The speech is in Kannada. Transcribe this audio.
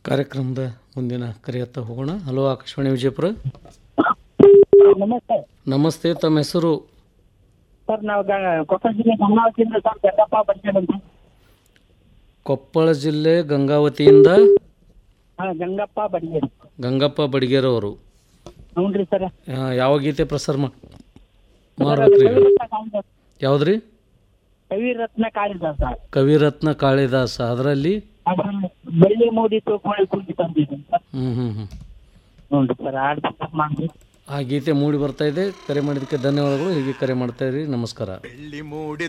ಕಾರ್ಯಕ್ರಮದ ಮುಂದಿನ ಕರೆಯತ್ತ ಹೋಗೋಣ ಹಲೋ ಆಕಾಶವಾಣಿ ವಿಜಯಪುರ ನಮಸ್ತೆ ನಮಸ್ತೆ ತಮ್ಮ ಹೆಸರು ಸರ್ ನಾವು ಗ- ಕೊಪ್ಪಳ ಜಿಲ್ಲೆ ಗಂಗಾವತಿಯಿಂದ ಸರ್ ಜಗಪ್ಪ ಬಡ್ಗೇರ್ ಅಂತ ಕೊಪ್ಪಳ ಜಿಲ್ಲೆ ಗಂಗಾವತಿಯಿಂದ ಹಾ ಗಂಗಪ್ಪ ಬಡ್ಗೇರ್ ಗಂಗಪ್ಪ ಬಡಿಗೇರ್ ಅವರು ಹ್ಞೂ ರೀ ಸರ್ ಆ, ಯಾವ ಗೀತೆ ಪ್ರಸಾರ ಮಾ ಮಾಡ್ಬೇಕ್ರಿ ಈಗ? ಕವಿರತ್ನ ಕಾಳಿದಾಸ ಯಾವ್ದ್ರಿ ಕವಿರತ್ನ ಕಾಳಿದಾಸ ಕವಿರತ್ನ ಕಾಳಿದಾಸ ಅದರಲ್ಲಿ ಅದ್ರಲ್ಲಿ ಬೆಳ್ಳಿ ಮೂಡಿತು ಕೋಳಿ ಕುಂಟಿ ತಂದಿದೆ ಸರ್ ಹ್ಞೂ ಹ್ಞೂ ಹ್ಞೂ ಹ್ಞೂ ರೀ ಸರ್ ಆಡ್ಬೇಕು ಮಾಡಿ ಆ ಗೀತೆ ಮೂಡಿ ಬರ್ತಾ ಇದೆ ಕರೆ ಮಾಡಿದ್ದಕ್ಕೆ ಧನ್ಯವಾದಗಳು ಹೀಗೆ ಕರೆ ಮಾಡ್ತಾ ಇರಿ ನಮಸ್ಕಾರ ಬೆಳ್ಳಿ ಮೂಡಿ